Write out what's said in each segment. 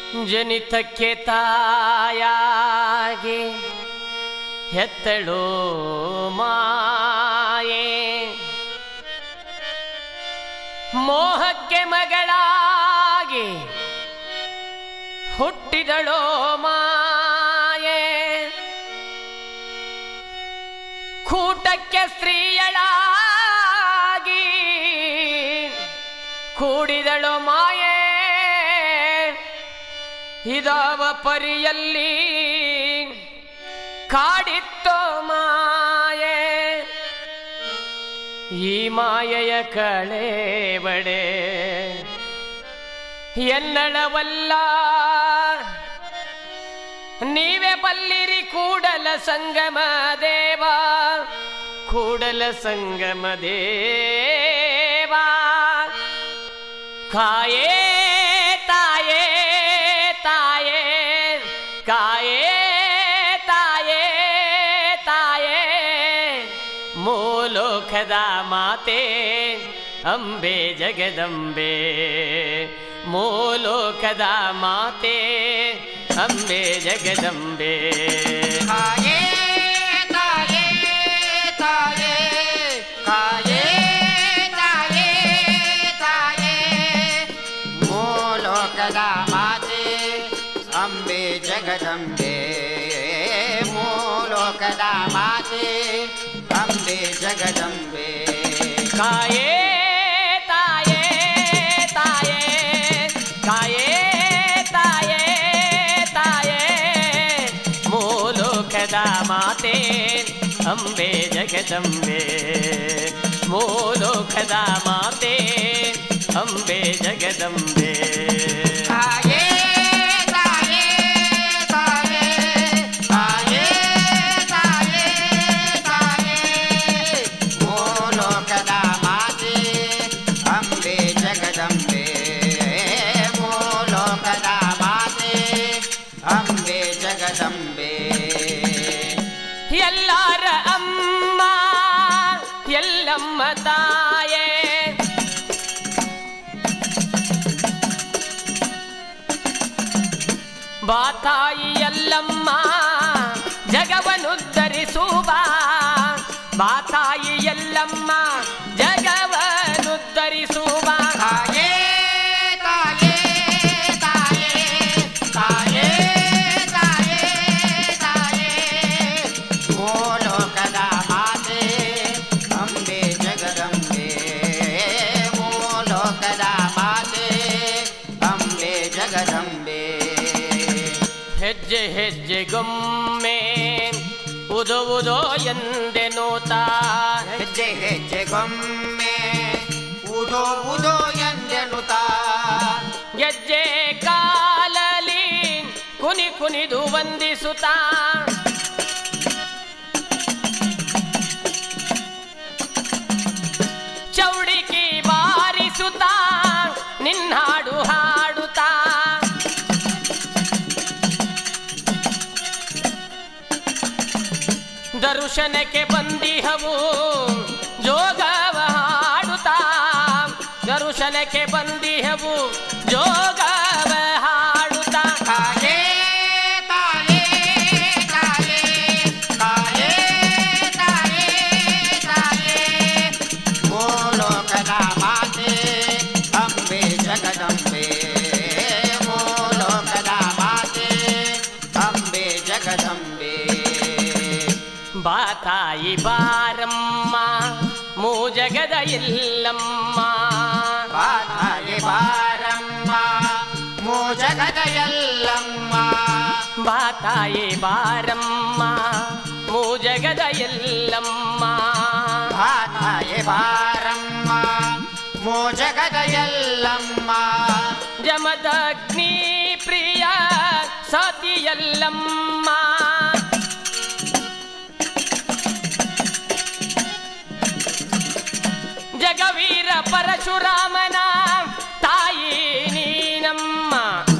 ಜನಿತಕ್ಕೆ ತಾಯಾಗಿ ಹೆತ್ತಳು ಮಾಯೆ ಮೋಹಕ್ಕೆ ಮಗಳಾಗಿ ಹುಟ್ಟಿದಳೋ ಮಾಯೆ ಕೂಟಕ್ಕೆ ಸ್ತ್ರೀಯಳಾಗಿ ಕೂಡಿದಳು ಮಾಯೆ ಇದಾವ ಪರಿಯಲ್ಲಿ ಕಾಡಿತ್ತೋ ಮಾಯೆ ಈ ಮಾಯೆಯ ಕಳೆಬಡೆ ಎನ್ನಳವಲ್ಲ ನೀವೇ ಬಲ್ಲಿರಿ ಕೂಡಲ ಸಂಗಮ ದೇವ ಕೂಡಲ ಸಂಗಮ ದೇವ ಕಾಯೇ ತಾಯೇ ತಾಯೇ ಕಾಯೇ ತಾಯೇ ತಾಯೇ ಮೂಲೋಕದ ಮಾತೆ ಅಂಬೆ ಜಗದಂಬೆ ಮೂಲೋಕದ ಮಾತೆ ಅಂಬೆ ಜಗದಂಬೆ ಕಾಯೇ ತಾಯೇ ತಾಯೇ ಕಾಯೇ ತಾಯೇ ತಾಯೇ ಮೂಲೋಕದ ಮಾತೆ ಅಂಬೆ ಜಗದಂಬೆ ಮೂಲೋಕದ ಮಾತೆ ಅಂಬೆ ಜಗದಂಬೆ ಕಾಯೇ ತಾಯೇ ತಾಯೇ ಕಾಯೇ ತಾಯೇ ತಾಯೇ ಮೂಲೋಕದ ಮಾತೆ ಅಂಬೆ ಜಗದಂಬೆ ಮೂಲೋಕದ ಮಾತೆ ಅಂಬೆ ಜಗದಂಬೆ ಕಾಯೇ ತಾಯೇ ತಾಯೇ ಕಾಯೇ ತಾಯೇ ತಾಯೇ ಮೂಲೋಕದ ಮಾತೆ ಅಂಬೆ ಜಗದಂಬೆ ಮೂಲೋಕದ ಮಾತೆ ಅಂಬೆ ಜಗದಂಬೆ ಎಲ್ಲಾರ ಅಮ್ಮ ಎಲ್ಲಮ್ಮ ತಾಯೇ ಬಾತಾಯಿ ಎಲ್ಲಮ್ಮ ಜಗವನುದ್ಧರಿಸುವ ಬಾತಾಯಿ ಎಲ್ಲಮ್ಮ ಜಗವನುದ್ಧರಿಸುವ ತಾಯೇ ತಾಯೇ ತಾಯೇ ತಾಯೇ ತಾಯೇ ತಾಯೇ ಮೂಲೋಕದ ಮಾತೆ ಅಂಬೆ ಜಗದಂಬೆ ಮೂಲೋಕದ ಮಾತೆ ಅಂಬೆ ಜಗದಂಬೆ ಹೆಜ್ಜೆ ಹೆಜ್ಜೆಗೊಮ್ಮೆ ಉದೋ ಉದೋ ಎಂದೆನೋತಾ ಹೆಜ್ಜೆ ಹೆಜ್ಜೆಗೊಮ್ಮೆ ಉದೋ ಉದೋ ಎಂದೆನುತ ಗೆಜ್ಜೆ ಕಾಲಲಿ ಕುನಿ ಕುನಿದು ವಂದಿಸುತ್ತಾ ಚೌಡಿಕಿ ಬಾರಿಸುತ್ತಾ ನಿನ್ನಾಡು ಹಾಡುತ್ತಾ ದರ್ಶನಕ್ಕೆ ಬಂದಿಹವು ಜೋಗವ ಹಾಡುತ್ತಾ ದರ್ಶನಕ್ಕೆ ಬಂದಿಹವು ಜೋಗವ ಹಾಡುತ್ತಾ ಕಾಯೇ ತಾಯೇ ತಾಯೇ ಕಾಯೇ ತಾಯೇ ತಾಯೇ ಮೂಲೋಕದ ಮಾತೆ ಅಂಬೆ ಜಗದಂಬೆ ಮೂಲೋಕದ ಮಾತೆ ಅಂಬೆ ಜಗದಂಬೆ ಬಾತಾಯಿ ಬಾರಮ್ಮ ಮೂಜಗದ ಇಲ್ಲಮ್ಮ ಬಾತಾಯೆ ಬಾರಮ್ಮ ಮೋಜಗದ ಎಲ್ಲಮ್ಮ ಬಾತಾಯಿ ಬಾರಮ್ಮ ಮೂಜಗದ ಎಲ್ಲಮ್ಮ ಬಾತಾಯೆ ಬಾರಮ್ಮ ಮೋಜಗದ ಎಲ್ಲಮ್ಮ ಜಮದಗ್ನಿ ಪ್ರಿಯ ಸತಿಯಲ್ಲಮ್ಮ ಜಗವೀರ ಪರಶುರಾಮನ ತಾಯಿ ನೀನಮ್ಮ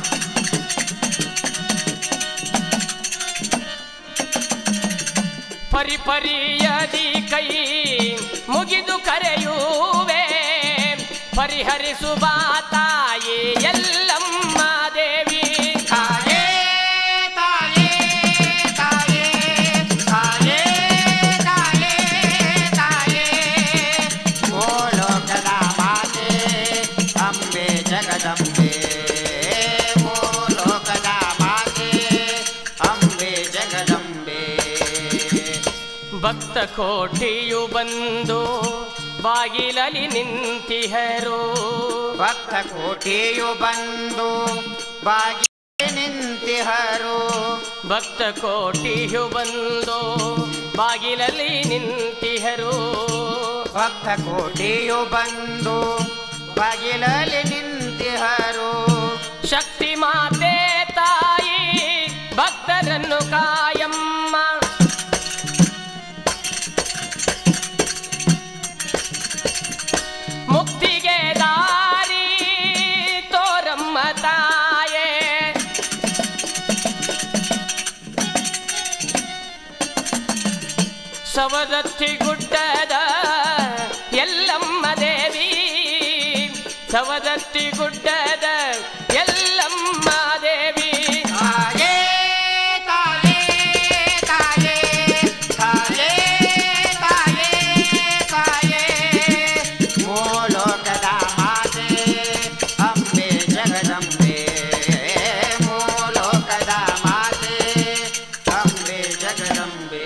ಪರಿಪರಿಯದಿ ಕೈ ಮುಗಿದು ಕರೆಯುವೆ ಪರಿಹರಿಸುವ ತಾಯಿ ಎಲ್ಲಮ್ಮ ದೇವಿ ಜಗದಂಬೆ ಲೋಕದ ಮಾತೆ ಅಂಬೆ ಜಗದಂಬೆ ಭಕ್ತ ಕೋಟಿಯು ಬಂದು ಬಾಗಿಲಲ್ಲಿ ನಿಂತಿಹರು ಭಕ್ತ ಕೋಟಿಯು ಬಂದು ಬಾಗಿ ನಿಂತಿಹರು ಭಕ್ತ ಕೋಟಿಯು ಬಂದು ಬಾಗಿಲಲ್ಲಿ ನಿಂತಿಹರು ಭಕ್ತ ಕೋಟಿಯು ಬಂದು ಬಾಗಿಲಲ್ಲಿ ನಿಂತಿಹರು ಶಕ್ತಿ ಮಾತೆ ತಾಯಿ ಭಕ್ತರನ್ನು ಕಾಯಮ್ಮ ಮುಕ್ತಿಗೆ ದಾರಿ ತೋರಮ್ಮ ತಾಯೇ ಸವದತ್ತಿ ಗುಡ್ಡದ ಎಲ್ಲಮ್ಮ ದೇವಿ ಸವದತ್ತಿ ಗುಡ್ಡದ ಎಲ್ಲಮ್ಮ ದೇವಿ ತಾಯೇ ತಾಯೇ ತಾಯೇ ತಾಯೇ ತಾಯೇ ತಾಯೇ ಮೂಲೋಕದ ಮಾತೆ ಅಂಬೆ ಜಗದಂಬೆ ಮೂಲೋಕದ ಮಾತೆ ಅಂಬೆ ಜಗದಂಬೆ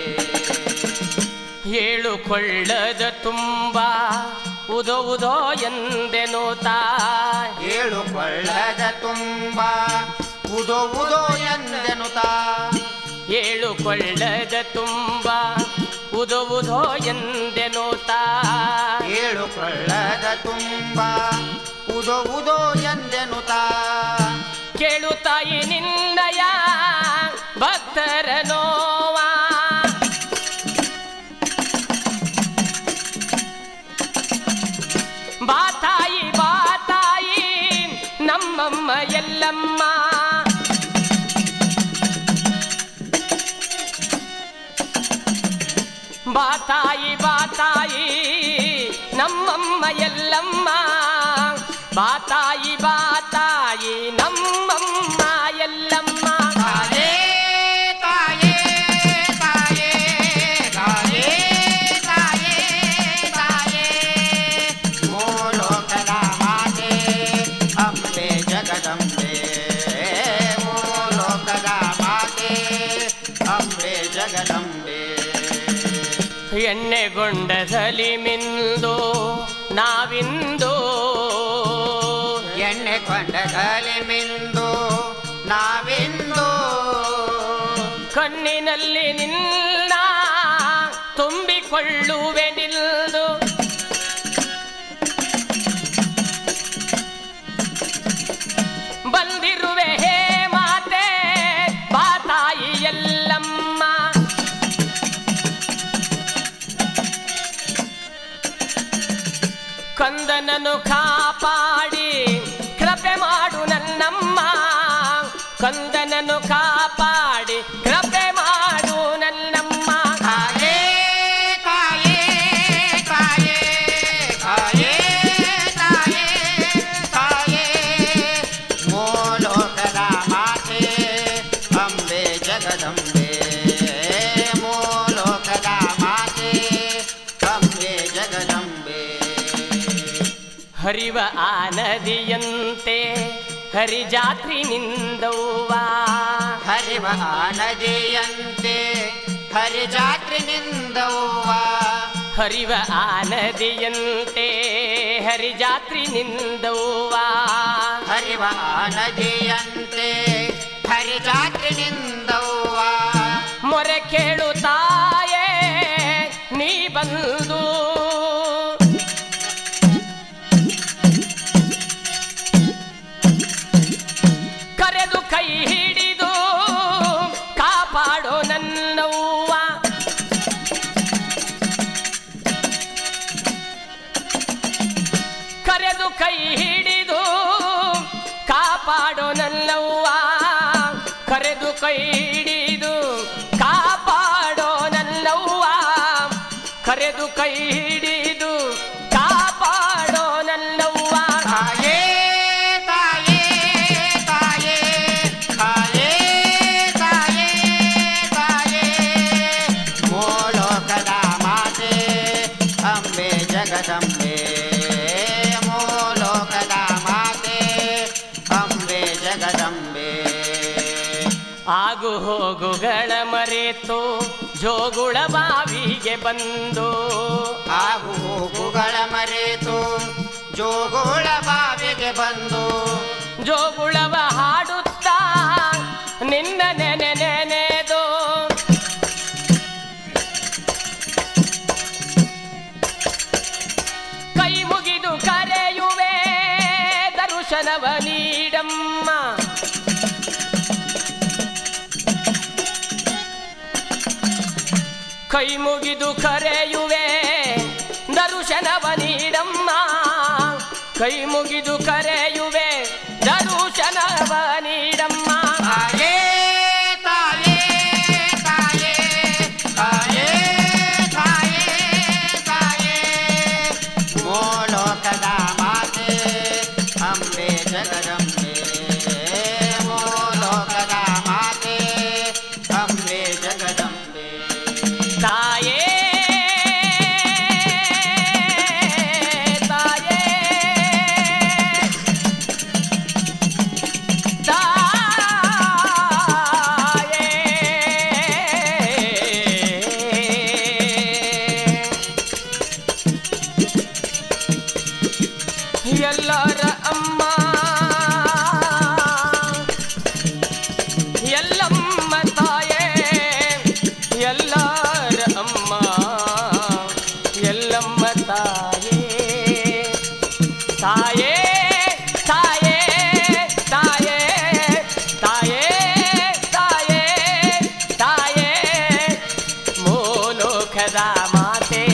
ಏಳು ಕೊಳ್ಳದ ತುಂಬ ಉದೋ ಉದೋ ಎಂದೆನು ತಾ ಏಳು ಕೊಳ್ಳದ ತುಂಬ ಉದೋ ಉದೋ ಎಂದೆನುತಾ ಏಳು ಕೊಳ್ಳದ ತುಂಬ ಉದೋ ಉದೋ ಎಂದೆನು ತಾ ಏಳು ಕೊಳ್ಳದ ತುಂಬ ಉದೋ ಉದೋ ಎಂದೆನುತಾ ಕೇಳು ತಾಯಿ ನಿನ್ನಯ ಭಕ್ತರ ನೋವಾ ಬಾತಾಯಿ ಬಾತಾಯಿ ನಮ್ಮಮ್ಮ ಎಲ್ಲಮ್ಮ ಬಾತಾಯಿ ಬಾತಾಯಿ ನಮ್ಮಮ್ಮ ಎಲ್ಲಮ್ಮ ಬಾತಾಯಿ ಬಾತಾಯಿ ನಮ್ಮಮ್ಮ ಎಲ್ಲಮ್ಮ ತಾಯೇ ತಾಯೇ ತಾಯೇ ತಾಯೇ ತಾಯೇ ತಾಯೇ ಮೂಲೋಕದ ಮಾತೆ ಅಂಬೆ ಜಗದಂಬೆ ಮೂಲೋಕದ ಮಾತೆ ಅಂಬೆ ಜಗದಂಬೆ ಎಣ್ಣೆಗೊಂಡಸಲಿ ಮಿಂದು ನಾವಿಂದು ಎಣ್ಣೆ ಕೊಂಡಗಲಿ ಮಿಂದು ನಾವಿಂದು ಕಣ್ಣಿನಲ್ಲಿ ನಿನ್ನ ತುಂಬಿಕೊಳ್ಳುವೆ ನಿಲ್ದು ಬಂದಿರುವೆ ಹೇ ಮಾತೆ ಬಾತಾಯಿ ಎಲ್ಲಮ್ಮ ಕಂದನನು ಕಾಪಾಡಿ ಕೃಪೆ ಮಾಡು ನನ್ನಮ್ಮ ಕಂದನನು ಕಾಪಾಡಿ ಕೃಪೆ ಮಾಡು ನನ್ನಮ್ಮ ತಾಯೇ ತಾಯೇ ತಾಯೇ ತಾಯೇ ತಾಯೇ ತಾಯೇ ಮೂಲೋಕದ ಮಾತೆ ಅಂಬೆ ಜಗದಂಬೆ ಮೂಲೋಕದ ಮಾತೆ ಅಂಬೆ ಜಗದಂಬೆ ಹರಿವ ಆ ನದಿಯಂತೆ ಹರಿಜಾತ್ರಿ ನಿಂದವ್ವ ಹರಿವ ಆ ನದಿಯಂತೆ ಹರಿಜಾತ್ರಿ ನಿಂದವ್ವ ಹರಿವ ಆ ನದಿಯಂತೆ ಹರಿಜಾತ್ರಿ ನಿಂದವ್ವ ಹರಿವ ಆ ನದಿಯಂತೆ ಹರಿಜಾತ್ರಿ ನಿಂದವ್ವ ಮೊರೆ ಕೇಳು ತಾಯೇ ನೀ ಬಂದು ಕರೆದು ಕೈ ಹಿಡಿದು ಕಾಪಾಡೋ ನನ್ನವ್ವ ಕರೆದು ಕೈ ಹಿಡಿದು ಕಾಪಾಡೋ ನನ್ನವ್ವ ಕರೆದು ಕೈ ಹಿಡಿದು ಕಾಪಾಡೋ ನನ್ನವ್ವ ಕರೆದು ಕೈ ಹಿಡಿದು ಕಾಪಾಡೋ ನನ್ನವ್ವ ತಾಯೇ ತಾಯೇ ತಾಯೇ ತಾಯೇ ತಾಯೇ ತಾಯೇ ಮೂಲೋಕದ ಮಾತೆ ಅಂಬೆ ಜಗದಂಬೆ ಮೂಲೋಕದ ಮಾತೆ ಆಗು ಹೋಗುಗಳ ಮರೆತು ಜೋಗುಳ ಬಾವಿಗೆ ಬಂದು ಆಗು ಹೋಗುಗಳ ಮರೆತು ಜೋಗೋಳ ಬಾವಿಗೆ ಬಂದು ಜೋಗುಳವ ಹಾಡುತ್ತಾ ನಿನ್ನ ನೆನೆ ನೆನೆದು ಕೈ ಮುಗಿದು ಕರೆಯುವೆ ದರ್ಶನವ ನೀಡಮ್ಮ ಕೈ ಮುಗಿದು ಕರೆಯುವೆ ದರ್ಶನವ ನೀಡಮ್ಮ ಕೈ ಮುಗಿದು ಕರೆಯುವೆ ದರ್ಶನವ ನೀಡಮ್ಮ ತಾಯೇ ತಾಯೇ ತಾಯೇ ತಾಯೇ ತಾಯೇ ತಾಯೇ ಮೋಲೋಕದ ಮಾತೆ ಅಂಬೆ ಜಗದಂಬೆ ಮೋಲೋಕದ ಮಾತೆ ಅಂಬೆ ಜಗದಂಬೆ ತಾಯೇ ತಾಯೇ ತಾಯೇ ಎಲ್ಲರ ಅಮ್ಮ ಎಲ್ಲಮ್ಮ ತಾಯೇ ಎಲ್ಲರ ಅಮ್ಮ ಎಲ್ಲಮ್ಮ ತಾಯೇ ತಾಯೇ ತಾಯೇ ತಾಯೇ ತಾಯೇ ತಾಯೇ ತಾಯೇ ಮೂಲೋಕದ ಮಾತೆ